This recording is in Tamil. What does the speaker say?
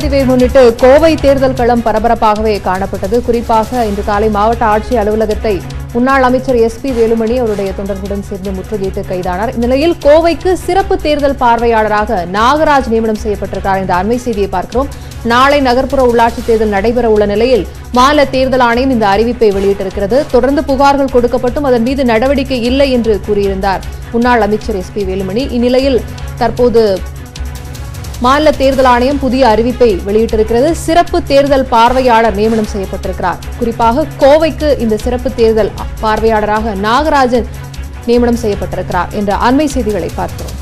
முடிவை முன்னிட்டு கோவை தேர்தல் களம் பரபரப்பாகவே காணப்பட்டது குறிப்பாக இன்று காலை மாவட்ட ஆட்சியர் அலுவலகத்தை முன்னாள் அமைச்சர் எஸ் பி வேலுமணி அவருடைய தொண்டர்களுடன் சேர்ந்து முற்றுகையிட்டு கைதானார் இந்நிலையில் கோவைக்கு சிறப்பு தேர்தல் பார்வையாளராக நாகராஜ் நியமனம் செய்யப்பட்டிருக்கிறார் என்ற அண்மை செய்தியை பார்க்கிறோம் நாளை நகர்ப்புற உள்ளாட்சி தேர்தல் நடைபெற உள்ள நிலையில் மாநில தேர்தல் ஆணையம் இந்த அறிவிப்பை வெளியிட்டிருக்கிறது தொடர்ந்து புகார்கள் கொடுக்கப்பட்டும் அதன் மீது நடவடிக்கை இல்லை என்று கூறியிருந்தார் முன்னாள் அமைச்சர் எஸ் பி வேலுமணி இந்நிலையில் தற்போது மாநில தேர்தல் ஆணையம் புதிய அறிவிப்பை வெளியிட்டிருக்கிறது சிறப்பு தேர்தல் பார்வையாளர் நியமனம் செய்யப்பட்டிருக்கிறார் குறிப்பாக கோவைக்கு இந்த சிறப்பு தேர்தல் பார்வையாளராக நாகராஜன் நியமனம் செய்யப்பட்டிருக்கிறார் என்ற அண்மை செய்திகளை பார்க்கிறோம்